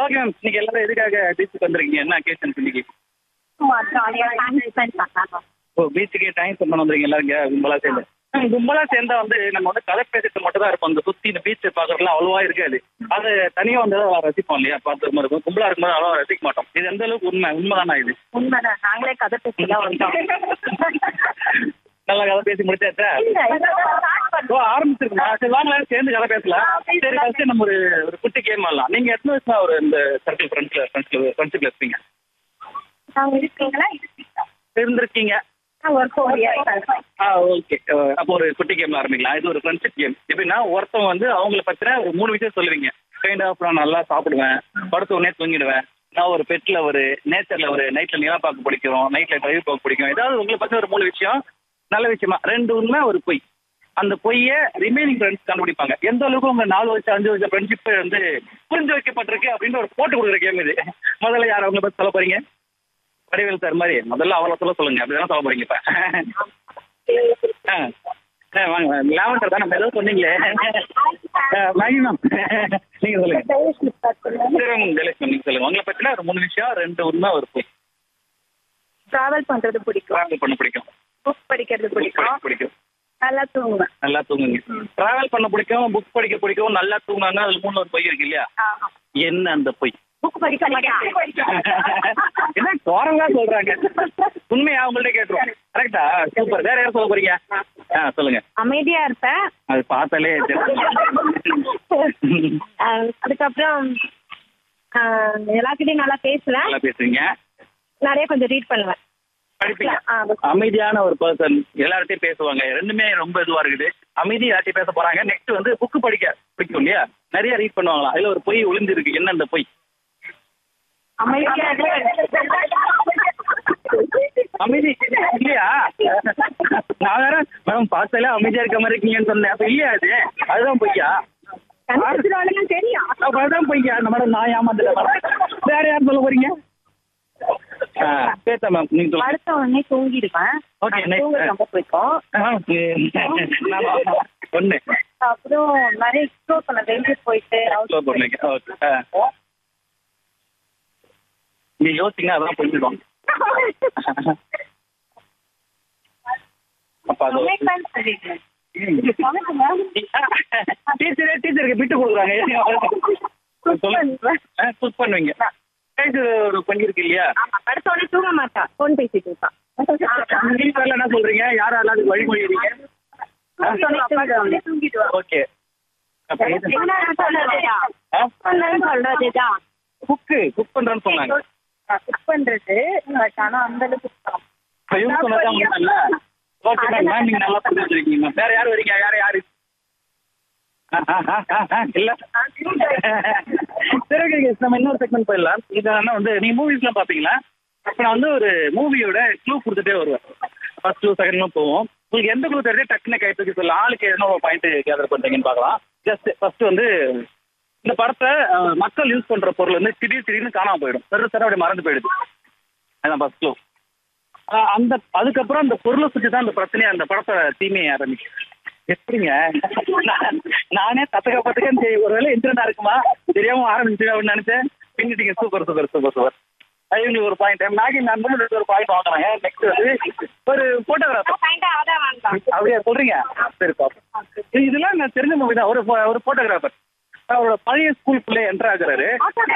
Okay ma'am இன்னைக்கு எல்லாரும் எதுக்காக பீச்சுக்கு வந்திருக்கீங்க என்ன அக்கேஷன் இன்னைக்கு ஜாலியாக டைம் ஸ்பெண்ட் பண்ணலாம் ஓ பீச்சுக்கே டைம் ஸ்பெண்ட் பண்ண வந்திருக்கீங்க எல்லாரும் இங்க கும்பலா சேர்ந்து மேம், கும்பலா சேர்ந்தா வந்து நம்ம வந்து கதை பேசிட்டு மட்டும் தான் இருப்போம் அந்த சுத்தி இந்த பீச்சை பாக்குறதுலாம் அவ்வளவா இருக்காது அது தனியா வந்து தான் ரசிப்போம் இல்லையா பார்த்து மாதிரி இருக்கும் கும்பலா இருக்கும்போது அவ்வளவா ரசிக்க மாட்டோம் இது எந்த அளவுக்கு உண்மை உண்மைதானா இது உண்மைதான் நாங்களே கதை பேசி தான் வந்தோம் நல்லா கதை பேசி முடிச்சாச்சா இல்ல, இப்பதான் start பண்ணோம். ஓ ஆரம்பிச்சிருக்கா சரி வாங்க எல்லாரும் சேர்ந்து கதை பேசலாம் சரி ஃபர்ஸ்ட் நம்ம ஒரு ஒரு குட்டி கேம் ஆடலாம் நீங்க எத்தனை வருஷமா ஒரு இந்த சர்க்கிள் ஃப்ரெண்ட்ஸ்ல ஃப்ரெண்ட்ஸ்ல ஃப்ரெண்ட்ஷிப்ல இருப்பீங்க நாங்க இருக்கீங்களா இருக்கீங்களா இருந்திருக்கீங்க நான் ஒரு ஃபோர் இயர்ஸ் ஆ ஓகே அப்போ ஒரு குட்டி கேம்ல ஆரம்பிக்கலாம் இது ஒரு ஃப்ரெண்ட்ஷிப் கேம் எப்படின்னா ஒருத்தவங்க வந்து அவங்கள பத்தின ஒரு மூணு விஷயம் சொல்லுவீங்க கைண்ட் ஆஃப் நான் நல்லா சாப்பிடுவேன் படுத்த உடனே தூங்கிடுவேன் நான் ஒரு பெட்ல ஒரு நேச்சர்ல ஒரு நைட்ல நிலா பார்க்க பிடிக்கும் நைட்ல டிரைவ் பார்க்க பிடிக்கும் ஏதாவது உங்களை பத்தி ஒரு மூணு விஷயம் நல்ல விஷயமா ரெண்டு உண்மை ஒரு பொய் அந்த பொய்ய ரிமைனிங் ஃப்ரெண்ட்ஸ் கண்டுபிடிப்பாங்க எந்த அளவுக்கு உங்க நாலு வருஷம் அஞ்சு வருஷம் ஃப்ரெண்ட்ஷிப் வந்து புரிஞ்சு வைக்கப்பட்டிருக்கு அப்படின்னு ஒரு போட்டு கொடுக்குற கேம் இது முதல்ல யார் அவங்கள பத்தி சொல்ல போறீங்க வடிவேல் சார் மாதிரி முதல்ல அவளை சொல்ல சொல்லுங்க அப்படிதான் சொல்ல போறீங்க இப்ப ஆ. ஆ, வாங்க லாவெண்டர் தான் நம்ம ஏதோ சொன்னீங்களே மேகி மேம் நீங்க சொல்லுங்க சரி மேம் ஜெயலட்சுமி மேம் நீங்க சொல்லுங்க உங்களை பத்தின ஒரு மூணு விஷயம் ரெண்டு உண்மை ஒரு பொய் டிராவல் பண்றது பிடிக்கும் டிராவல் பண்ண பிடிக்கும் புக் படிக்கிறது பிடிக்கும் பிடிக்கும் நல்லா தூங்குவேன் நல்லா தூங்குங்க டிராவல் பண்ண பிடிக்கும் புக் படிக்க பிடிக்கும் நல்லா தூங்குனாங்க அதுல மூணு ஒரு பொய் இருக்கு இல்லையா என்ன அந்த பொய் புக் படிக்க மாட்டேன் என்ன குறவா சொல்றாங்க உண்மையா உங்கள்ட்ட கேட்டுருவோம் கரெக்டா சூப்பர் வேற யாரும் சொல்ல போறீங்க ஆ சொல்லுங்க அமைதியா இருப்பேன் அது பார்த்தாலே தெரியும். அஹ் அதுக்கப்புறம் அஹ் எல்லார்கிட்டயும் நல்லா பேசுவேன் நல்லா பேசுறீங்க நிறைய கொஞ்சம் ரீட் பண்ணுவேன் படிப்பீங்க ஆ, book. அமைதியான ஒரு பர்சன் எல்லார்ட்டையும் பேசுவாங்க ரெண்டுமே ரொம்ப இதுவா இருக்குது அமைதி யார்ட்டையும் பேச போறாங்க நெக்ஸ்ட் வந்து புக் படிக்க பிடிக்கும் இல்லையா நிறைய ரீட் பண்ணுவாங்களா அதுல ஒரு பொய் ஒளிஞ்சிருக்கு என்ன அந்த பொய் அமைதியா அமைதி இல்லையா நான் வேற மேடம் பார்த்தாலே அமைதியா இருக்க மாதிரி இருக்கீங்கன்னு சொன்னேன் அப்ப இல்லையா அது அதுதான் பொய்யா கண்டுபிடிச்சிருவானுங்க தெரியும் அப்ப அதுதான் பொய்யா அந்த மேடம் நான் ஏமாந்துல மேடம் வேற யார் சொல்ல போறீங்க ஆ பேச மேம் நீங்க சொல்லுங்க அடுத்த உடனே தூங்கிடுவேன் Okay, எனக்கு next. தூங்க ரொம்ப பிடிக்கும் ஆ, ஓகே. ஒண்ணு அப்புறம் நிறைய எக்ஸ்ப்ளோர் பண்ண வெளியே போயிட்டு Slow பண்ணுங்க ஓகே ஆ. நீ யோசிங்க அதான் புரிஞ்சுடும் அப்ப அது Commitment சொல்லிடுறேன். டீச்சரே டீச்சருக்கு விட்டு கொடுக்குறாங்க குக் பண்ணுவீங்க கைது ஒரு கொஞ்சம் இருக்கு இல்லையா ஆமா, அடுத்த உடனே தூங்க மாட்டான் போன் பேசிட்டு இருப்பான் நீங்க வரல என்ன சொல்றீங்க யாரும் எல்லாத்துக்கும் வழிமொழிறீங்க அடுத்த உடனே தூங்கிடுவான். ஓகே அப்ப இது என்ன சொல்றதுதான்? சொன்னது சொல்றதுதான். குக்கு குக் பண்றேன்னு சொன்னாங்க cook பண்றது பட் ஆனா அந்த அளவுக்கு சுத்தம். இப்ப இவங்க சொன்னதான் உண்மை இல்ல ஓகே மேம் மேம் நீங்க நல்லா பண்ணி வச்சிருக்கீங்க மேம் வேற யார் வரீங்க யார் யாரு ஆ, ஆ, ஆ, ஆ, ஆ, இல்ல சரி ஓகே guys, நம்ம இன்னொரு செக்மெண்ட் போயிடலாம் இது என்ன வந்து நீங்க மூவிஸ்லாம் பாப்பீங்களா அப்ப நான் வந்து ஒரு மூவியோட க்ளூ கொடுத்துட்டே வருவேன் ஃபர்ஸ்ட் க்ளூ செகண்ட் போவோம் உங்களுக்கு எந்த க்ளூ தெரியுது டக்குன்னு கை தூக்கி சொல்ல ஆளுக்கு என்ன ஒரு பாயிண்ட் கேதர் பண்றீங்கன்னு பார்க்கலாம் ஜஸ்ட் ஃபர்ஸ்ட் வந்து இந்த படத்தை அஹ், மக்கள் யூஸ் பண்ற பொருள் வந்து திடீர் திடீர்னு காணாம போயிடும் சரி சரி அப்படி மறந்து போயிடுது அதான் ஃபர்ஸ்ட் க்ளூ அந்த அதுக்கப்புறம் அந்த பொருளை சுற்றி தான் அந்த பிரச்சனையை அந்த படத்தை தீமையை ஆரம்பிக்கும் எப்படிங்க நான்- நானே தத்தக்க பத்துக்கன்னு சரி ஒருவேளை இன்சிடென்டா இருக்குமா தெரியாம ஆரம்பிச்சு அப்படின்னு நினைச்சேன் பின்னிட்டீங்க சூப்பர் சூப்பர் சூப்பர் சூப்பர் இவங்களுக்கு ஒரு பாயிண்ட் மேகி நண்பன் ஒரு பாயிண்ட் வாங்குறாங்க நெக்ஸ்ட் வந்து ஒரு போட்டோகிராஃபர் அப்படியா சொல்றீங்க சரி பாப்போம் இதெல்லாம் நான் தெரிஞ்ச மூவி தான் ஒரு pho- ஒரு போட்டோகிராஃபர் அவரோட பழைய ஸ்கூலுக்குள்ளே என்டர் ஆகுறாரு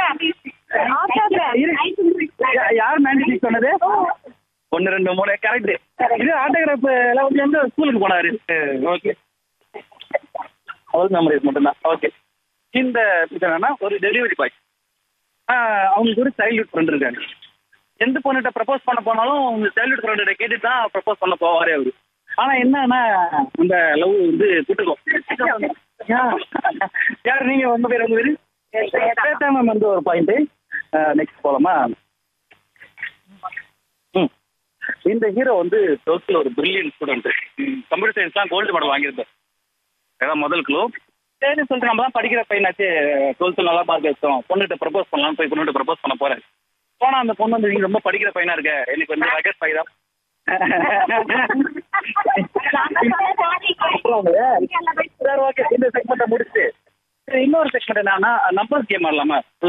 யா- யார் மேண்டிக் சொன்னது ஒன்னு ரெண்டு மூணு கரெக்ட் இது ஆட்டோகிராஃப் எல்லாம் வந்து வந்து ஸ்கூலுக்கு போனாரு ஓகே அவருக்கு மெமரிஸ் மட்டும்தான் ஓகே இந்த இது என்னன்னா ஒரு டெலிவரி பாய் அவங்களுக்கு ஒரு சைல்ட்ஹுட் ஃப்ரெண்ட் இருக்காங்க எந்த பொண்ணுகிட்ட ப்ரப்போஸ் பண்ண போனாலும் அவங்க சைல்ட்ஹுட் ஃப்ரெண்ட கேட்டு தான் ப்ரப்போஸ் பண்ண போவாரே அவரு ஆனா என்னன்னா அந்த லவ் வந்து குட்டுக்கும் யார் நீங்க உங்க பேர் உங்க பேர் மேம் வந்து ஒரு பாயிண்ட் நெக்ஸ்ட் போலாமா ம் இந்த ஹீரோ வந்து டுவெல்த்தில் ஒரு பிரில்லியன் ஸ்டூடெண்ட் கம்ப்யூட்டர் சயின்ஸ்லாம் கோல்டு மெடல் வாங்கியிருந்தார் அதான் முதல் க்ளூ சரி சொல்லிட்டு நம்ம தான் படிக்கிற பையனாச்சு டுவெல்த்து நல்லா மார்க் எடுத்தோம் பொண்ணுகிட்ட ப்ரப்போஸ் பண்ணலாம் போய் பொண்ணுகிட்ட ப்ரப்போஸ் பண்ண போறேன் போனா அந்த பொண்ணு வந்து நீங்க ரொம்ப படிக்கிற பையனா இருக்க எனக்கு வந்து ரகட் பை தான் சரி ஓகே இந்த செக்மெண்ட்டை முடிச்சுட்டு சரி, இன்னொரு செக்மெண்ட் என்னன்னா நம்பர்ஸ் கேம் ஆடலாமா